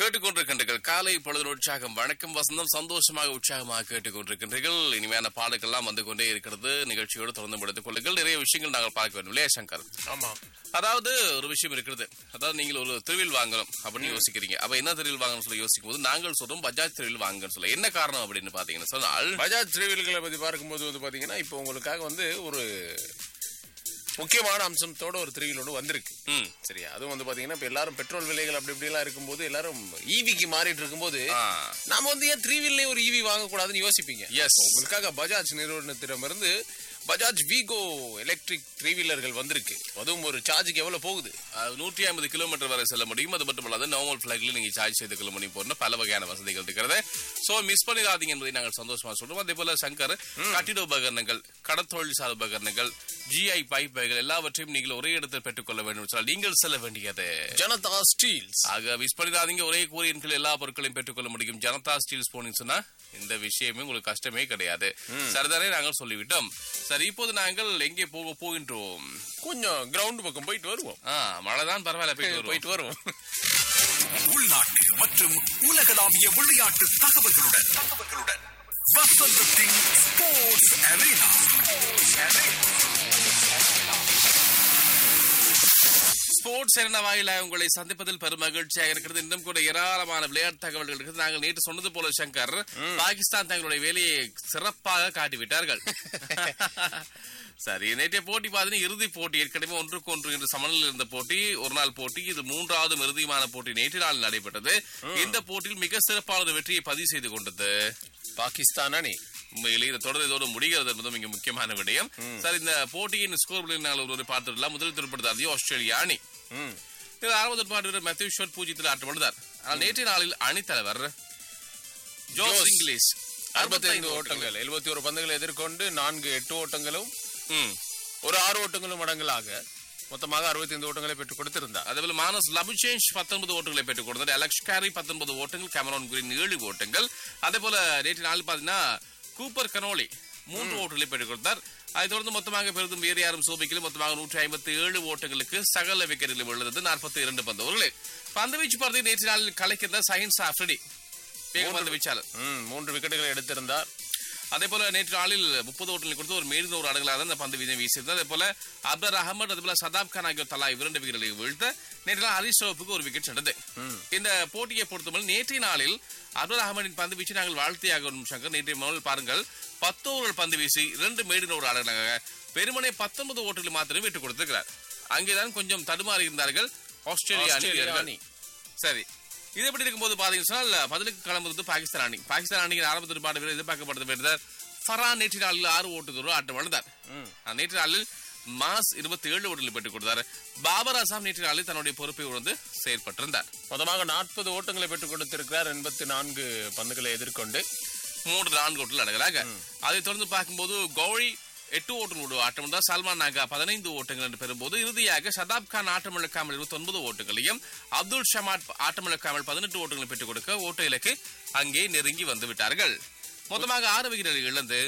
கேட்டுக்கொண்டிருக்கின்றீர்கள் காலை பொழுது உற்சாகம் வணக்கம் வசந்தம் சந்தோஷமாக உற்சாகமாக கேட்டுக்கொண்டிருக்கின்றீர்கள் இனிமையான பாடல்கள்லாம் வந்து கொண்டே இருக்கிறது நிகழ்ச்சியோடு தொடர்ந்து முடித்துக் கொள்ளுங்கள் நிறைய விஷயங்கள் நாங்கள் பார்க்க வேண்டும் இல்லையா சங்கர் ஆமா அதாவது ஒரு விஷயம் இருக்கிறது அதாவது நீங்கள் ஒரு திருவில் வாங்கணும் அப்படின்னு யோசிக்கிறீங்க அப்ப என்ன திருவில் வாங்கணும் சொல்லி யோசிக்கும் போது நாங்கள் சொல்றோம் பஜாஜ் திருவில் வாங்கன்னு சொல்ல என்ன காரணம் அப்படின்னு பாத்தீங்கன்னா சொன்னால் பஜாஜ் த்ரீவீல்களை பத்தி பார்க்கும்போது வந்து பாத்தீங்கன்னா இப்போ உங்களுக்காக வந்து ஒரு முக்கியமான அம்சத்தோட ஒரு த்ரீவீலோடு வந்திருக்கு ம், சரியா அதுவும் வந்து பாத்தீங்கன்னா இப்ப எல்லாரும் பெட்ரோல் விலைகள் அப்படி இப்படி எல்லாம் இருக்கும்போது எல்லாரும் ஈவிக்கு மாறிட்டு இருக்கும்போது ஆ, நாம வந்து ஏன் த்ரீ வீல்லே ஒரு ஈவி வாங்கக்கூடாதுன்னு யோசிப்பீங்க Yes. உங்களுக்காக பஜாஜ் நிறுவனத்திடமிருந்து பஜாஜ் வீகோ எலக்ட்ரிக் த்ரீ வீலர்கள் வந்திருக்கு அதுவும் ஒரு சார்ஜுக்கு எவ்வளவு போகுது அது நூற்றி ஐம்பது கிலோமீட்டர் வரை செல்ல முடியும் அது மட்டும் இல்லாத நார்மல் பிளாக்ல நீங்க சார்ஜ் செய்து கொள்ள முடியும் போன பல வகையான வசதிகள் இருக்கிறது சோ மிஸ் பண்ணிடாதீங்க என்பதை நாங்கள் சந்தோஷமா சொல்றோம் அதே போல சங்கர் கட்டிட உபகரணங்கள் கடத்தொழில் சார் உபகரணங்கள் ஜிஐ பைப் வகைகள் எல்லாவற்றையும் நீங்கள் ஒரே இடத்தில் பெற்றுக்கொள்ள வேண்டும் என்று சொன்னால் நீங்கள் செல்ல வேண்டியது ஜனதா ஸ்டீல்ஸ் ஆக மிஸ் பண்ணிடாதீங்க ஒரே கூறியின் கீழ் எல்லா பொருட்களையும் பெற்றுக்கொள்ள முடியும் ஜனதா ஸ்டீல்ஸ் போனீங்கன்னு சொன்னா இந்த விஷயமே உங்களுக்கு கஷ்டமே கிடையாது சரிதானே நாங்கள் சொல்லிவிட்டோம் சரி இப்போது நாங்கள் எங்கே போக போகின்றோம் கொஞ்சம் கிரவுண்ட் பக்கம் போயிட்டு வருவோம் ஆ மழைதான் பரவாயில்ல போயிட்டு வருவோம். போயிட்டு வருவோம் உள்நாட்டு மற்றும் உலகளாவிய விளையாட்டு தகவல்களுடன் தகவல்களுடன் வசந்தத்தின் ஸ்போர்ட்ஸ் அரேனா ஸ்போர்ட்ஸ் என வாயிலாக உங்களை சந்திப்பதில் பெரும் மகிழ்ச்சியாக இருக்கிறது இன்னும் கூட ஏராளமான விளையாட்டு தகவல்கள் இருக்குது நாங்கள் நேற்று சொன்னது போல சங்கர் பாகிஸ்தான் தங்களுடைய வேலையை சிறப்பாக காட்டிவிட்டார்கள் சரி நேற்றைய போட்டி பார்த்தீங்கன்னா இறுதி போட்டி ஏற்கனவே ஒன்றுக்கு ஒன்று என்று சமநிலையில் இருந்த போட்டி ஒரு நாள் போட்டி இது மூன்றாவது இறுதியுமான போட்டி நேற்று நாள் நடைபெற்றது இந்த போட்டியில் மிக சிறப்பான ஒரு வெற்றியை பதிவு செய்து கொண்டது பாகிஸ்தான் அணி உண்மையிலே இந்த தொடர் இதோடு முடிகிறது என்பதும் மிக முக்கியமான விடயம் சார் இந்த போட்டியின் ஸ்கோர் நாங்கள் ஒரு பார்த்துடலாம் முதல் திருப்படுத்தாது ஆஸ்திரேலியா அணி ம். இதில் ஆரம்ப துடுப்பாட்ட வீரர் மேத்யூ ஷோட் பூஜ்ஜியத்தில் ஆட்டமிழந்தார் ஆனால் நேற்றைய நாளில் அணித்தலைவர் ஜோஸ் ஜோஸ். இங்கிலீஷ் அறுபத்தைந்து ஓட்டங்கள் எழுபத்தி ஒரு பந்துகளை எதிர்கொண்டு நான்கு எட்டு ஓட்டங்களும் ம். ஒரு ஆறு ஓட்டங்களும் அடங்கலாக மொத்தமாக அறுபத்தைந்து ஓட்டங்களை பெற்றுக் கொடுத்திருந்தார் அதேபோல மானஸ் லபுச்சேஞ்ச் பத்தொன்பது ஓட்டங்களை பெற்றுக் கொடுத்தார் அலெக்ஸ் கேரி பத்தொன்பது ஓட்டங்கள் கேமரான் குரின் ஏழு ஓட்டங்கள் அதே போல நேற்று நாள் பார்த்தீங்கன்னா கூப்பர் கனோலி மூன்று ஓட்டங்களை பெற்றுக் கொடுத்தார் அதைத் தொடர்ந்து மொத்தமாக பெரிதும் வேறு யாரும் சோபிக்கலும் மொத்தமாக நூற்றி ஐம்பத்தி ஏழு ஓட்டங்களுக்கு சகல விக்கெட்டில் விழுந்தது நாற்பத்தி இரண்டு பந்து ஓவர்களே பந்து வீச்சு பார்த்தீங்க நேற்று நாளில் கலைக்கிற சயின்ஸ் ஆஃப்ரிடி வேகப்பந்து வீச்சாளர் ம், மூன்று விக்கெட்டுகளை எடுத்திருந்தார் அதே போல நேற்று நாளில் முப்பது ஓட்டங்களை கொடுத்து ஒரு மீண்டும் ஒரு அடங்கலாக தான் இந்த பந்து வீதம் வீசியிருந்தது அதே போல அப்தர் அகமது அதே போல சதாப் கான் ஆகியோர் தலா இரண்டு விக்கெட்டுகளை வீழ்த்த நேற்று நாள் ஹரிஷ் ராவுக்கு ஒரு விக்கெட் சென்றது இந்த போட்டியை பொறுத்தவரை நேற்றைய நாளில் அப்துல் அகமதின் பந்து வீச்சு நாங்கள் வாழ்த்தியாக சங்கர் நேற்றைய நாளில் பாருங்கள் பத்து ஓவர்கள் பந்து வீசி இரண்டு மேடின ஒரு அடங்கலாக பெருமனை பத்தொன்பது ஓட்டங்களை மாத்திரம் விட்டுக் கொடுத்திருக்கிறார் அங்கேதான் கொஞ்சம் தடுமாறி இருந்தார்கள் ஆஸ்திரேலியா அணி ஆஸ்திரேலியா வீரர்கள். அணி சரி இது எப்படி இருக்கும்போது பாத்தீங்கன்னா சொன்னால் பதிலுக்கு கிளம்புறது பாகிஸ்தான் அணி பாகிஸ்தான் அணியின் ஆரம்ப திருப்பாடு வீரர் எதிர்பார்க்கப்பட்டது வீரர் ஃபரான் நேற்று நாளில் ஆறு ஓட்டுக்கு ஆட்டம் வளர்ந்தார் ஆஹ், நேற்று நாளில் மாஸ் இருபத்தி ஏழு ஓட்டுகளை பெற்றுக் கொடுத்தார் பாபர் அசாம் நேற்று நாளில் தன்னுடைய பொறுப்பை உணர்ந்து செயல்பட்டிருந்தார் மொத்தமாக நாற்பது ஓட்டங்களை பெற்றுக் கொடுத்திருக்கிறார் எண்பத்தி நான்கு பந்துகளை எதிர்கொண்டு மூன்று நான்கு ஓட்டுகள் அடங்கலாக அதைத் தொடர்ந்து பார்க்கும்போது கௌரி எட்டு ஓட்டங்களோடு ஆட்டம் தான் சல்மான் நாகா பதினைந்து ஓட்டங்கள் என்று பெறும்போது இறுதியாக சதாப் கான் ஆட்டமிழக்காமல் இருபத்தி ஒன்பது ஓட்டுகளையும் அப்துல் ஷமாட் ஆட்டமிழக்காமல் பதினெட்டு ஓட்டங்களை பெற்றுக் கொடுக்க ஓட்ட இலக்கு அங்கே நெருங்கி வந்து விட்டார்கள் மொத்தமாக ஆறு விக்கெட்டுகளை இழந்து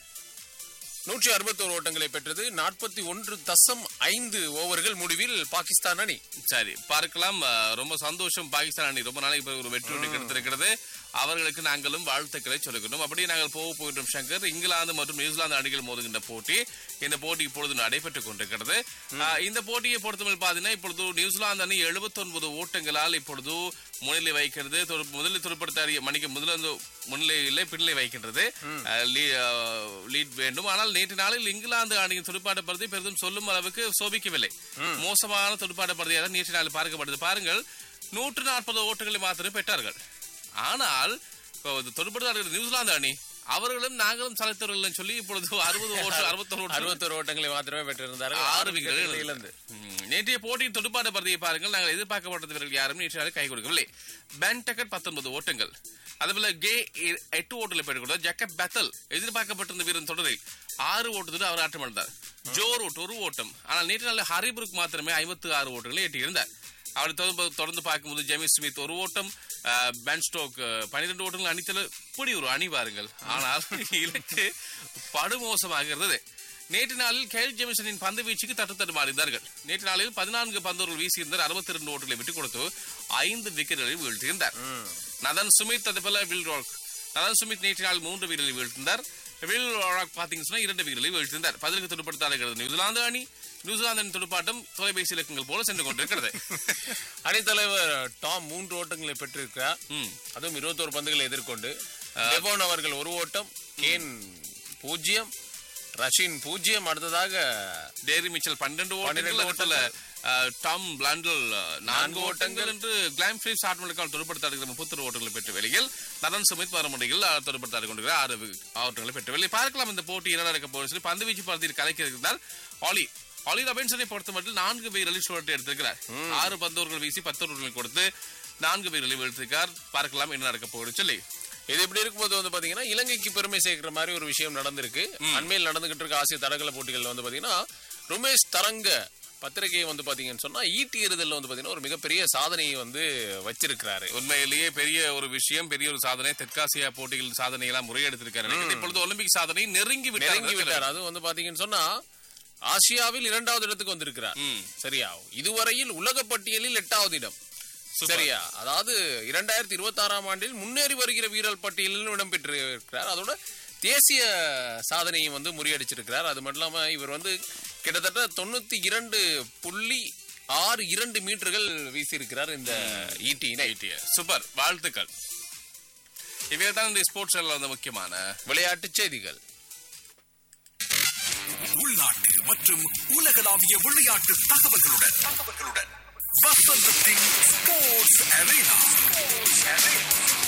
நூற்றி அறுபத்தோரு ஓட்டங்களை பெற்றது நாற்பத்தி ஒன்று தசம் ஐந்து ஓவர்கள் முடிவில் பாகிஸ்தான் அணி சரி பார்க்கலாம் அஹ், ரொம்ப சந்தோஷம் பாகிஸ்தான் அணி ரொம்ப நாளைக்கு பிறகு ஒரு வெற்றி ஒன்று கிடைத்திருக்கிறது அவர்களுக்கு நாங்களும் வாழ்த்துக்களை சொல்லுகிறோம் அப்படியே நாங்கள் போக போகின்றோம் சங்கர் இங்கிலாந்து மற்றும் நியூசிலாந்து அணிகள் மோதுகின்ற போட்டி இந்த போட்டி இப்பொழுது நடைபெற்றுக் கொண்டிருக்கிறது அஹ், இந்த போட்டியை பொறுத்தவரை பார்த்தீங்கன்னா இப்பொழுது நியூசிலாந்து அணி 79 ஓட்டங்களால் இப்பொழுது முன்னிலை வைக்கிறது தொடு- முதலில் துடுப்படுத்த மணிக்கு முதலில் முன்னிலையில் பின்னிலை வைக்கின்றது அஹ், லீ- அஹ், லீட் வேண்டும் ஆனால் நேற்று நாளில் இங்கிலாந்து அணியின் துடுப்பாட்ட பருதி பெரிதும் சொல்லும் அளவுக்கு சோபிக்கவில்லை மோசமான துடுப்பாட்ட பருதியாக தான் நேற்று நாளில் பார்க்கப்படுது பாருங்கள் நூற்று நாற்பது ஓட்டுகளை மாத்திரம் பெற்றார்கள் ஆனால் இப்போ துடுப்படுத்த நியூசிலாந்து அணி அவர்களும் நாங்களும் சலைத்தவர்கள் சொல்லி இப்பொழுது அறுபது ஓட்டு அறுபத்தொரு ஓட்டு அறுபத்தோரு ஓட்டங்களை மாத்திரமே பெற்றிருந்தார்கள் ஆறு விக்கெட்டுகள் இழந்து ம், நேற்றைய போட்டியின் துடுப்பாட்ட பரதியை பாருங்கள் நாங்கள் எதிர்பார்க்கப்பட்ட வீரர்கள் யாரும் நேற்று நாளில் கை கொடுக்கவில்லை பென் டக்கட் பத்தொன்பது ஓட்டங்கள் அதேபோல கே எ- எட்டு ஓட்டுகளை பெற்றுக் கொடுத்தார் ஜக்கப் பெத்தல் எதிர்பார்க்கப்பட்டிருந்த வீரன் தொடரில் ஆறு ஓட்டத்தில் அவர் ஆட்டம் இழந்தார் ஜோர் ஓட்டு ஒரு ஓட்டம் ஆனால் நேற்று நாளில் ஹரிபுருக்கு மாத்திரமே ஐம்பத்து ஆறு ஓட்டங்களை எட்டியிருந்தார் அவரை தொடர்ந்து தொடர்ந்து பார்க்கும்போது ஜெமி ஸ்மித் ஒரு ஓட்டம் அஹ், பென் ஸ்டோக் அஹ், பன்னிரண்டு ஓட்டங்கள் அணித்தல இப்படி ஒரு அணி பாருங்கள் ஆனால் இலக்கு படுமோசமாக இருந்தது நேற்று நாளில் கேல் ஜெமிசனின் பந்து வீச்சுக்கு தட்டு தடுமாறினார்கள் நேற்று நாளில் பதினான்கு பந்தோர்கள் வீசியிருந்தார் அறுபத்தி ரெண்டு ஓட்டுகளை விட்டுக் கொடுத்து ஐந்து விக்கெட்டுகளை வீழ்த்தியிருந்தார் நதன் சுமித் அதுபோல வில் ராக் நதன் சுமித் நேற்று நாள் மூன்று வீரர்களை வீழ்த்தினார் வில் ராக் பாத்தீங்கன்னு சொன்னா இரண்டு வீரர்களை வீழ்த்தினார் பதிலுக்கு துடுப்படுத்தாடுகிறது நியூசிலாந்து அணி நியூசிலாந்தின் துடுப்பாட்டம் தொலைபேசி இலக்கங்கள் போல சென்று கொண்டிருக்கிறது அணித்தலைவர் டாம் மூன்று ஓட்டங்களை பெற்றிருக்கிறார் ம். அதுவும் இருபத்தோரு பந்துகளை எதிர்கொண்டு டெபோன் அவர்கள் ஒரு ஓட்டம் கேன் பூஜ்ஜியம் ரஷின் பூஜ்ஜியம் அடுத்ததாக டேரி மிச்சல் பன்னெண்டு ஓட்டங்கள் 12 அதுபோல அஹ், டாம் பிளாண்டல் அஹ், நான்கு ஓட்டங்கள் என்று கிளாம் பிலிப்ஸ் ஆட்டங்களுக்கான துடுப்படுத்தாடுகிற முப்பத்தொரு ஓட்டங்களை பெற்ற வேளையில் நரன் சுமித் மறுமுறையில் அஹ், துடுப்படுத்தாடி கொண்டிருக்கிற ஆறு வி- ஓட்டங்களை பெற்ற வேலை பார்க்கலாம் இந்த போட்டி என்ன நடக்க போகுது சொல்லி பந்து வீச்சு பகுதியில் கலைக்க இருக்கிறார் ஆலி ஆலி ரபின்சனை பொறுத்த மட்டும் நான்கு வீரர்களை சுழட்டி எடுத்திருக்கிறார் ஆறு பந்தோர்கள் வீசி பத்து ஓட்டங்களை கொடுத்து நான்கு வீரர்களை வீழ்த்திருக்கார் பார்க்கலாம் என்ன நடக்க போகுது சொல்லி இது இப்படி இருக்கும்போது வந்து பாத்தீங்கன்னா இலங்கைக்கு பெருமை சேர்க்கிற மாதிரி ஒரு விஷயம் நடந்திருக்கு அண்மையில் நடந்துகிட்டு இருக்க ஆசிய தடகள போட்டிகள் வந்து பாத்தீங்கன்னா ருமேஷ் தரங்க பத்திரிகையை வந்து பாத்தீங்கன்னு சொன்னா ஈட்டி எறிதல்ல வந்து பாத்தீங்கன்னா ஒரு மிகப்பெரிய சாதனையை வந்து வச்சிருக்கிறாரு உண்மையிலேயே பெரிய ஒரு விஷயம் பெரிய ஒரு சாதனை தெற்காசியா போட்டிகள் சாதனை எல்லாம் முறையெடுத்திருக்காரு நினைக்கிறேன். இப்பொழுது ஒலிம்பிக் சாதனை நெருங்கி விட்டார் நெருங்கி விட்டார் அதுவும் வந்து பாத்தீங்கன்னு சொன்னா ஆசியாவில் இரண்டாவது இடத்துக்கு வந்திருக்கிறார் ம். சரியா இதுவரையில் உலக பட்டியலில் எட்டாவது இடம் சரியா அதாவது இரண்டாயிரத்தி இருபத்தி ஆறாம் ஆண்டில் முன்னேறி வருகிற வீரர் பட்டியலிலும் இடம்பெற்றிருக்கிறார் அதோட தேசிய சாதனையும் வந்து முறியடிச்சிருக்கிறார் அது மட்டும் இல்லாம இவர் வந்து கிட்டத்தட்ட தொண்ணூத்தி இரண்டு புள்ளி ஆறு இரண்டு மீட்டர்கள் வீசியிருக்கிறார் இந்த ஈட்டியினை சூப்பர் வாழ்த்துக்கள் இவையே தான் இந்த ஸ்போர்ட்ஸ் வந்து முக்கியமான விளையாட்டுச் செய்திகள் உள்நாட்டு மற்றும் உலகளாவிய விளையாட்டு தகவல்களுடன் தகவல்களுடன் வசந்தத்தின் ஸ்போர்ட்ஸ் அரேனா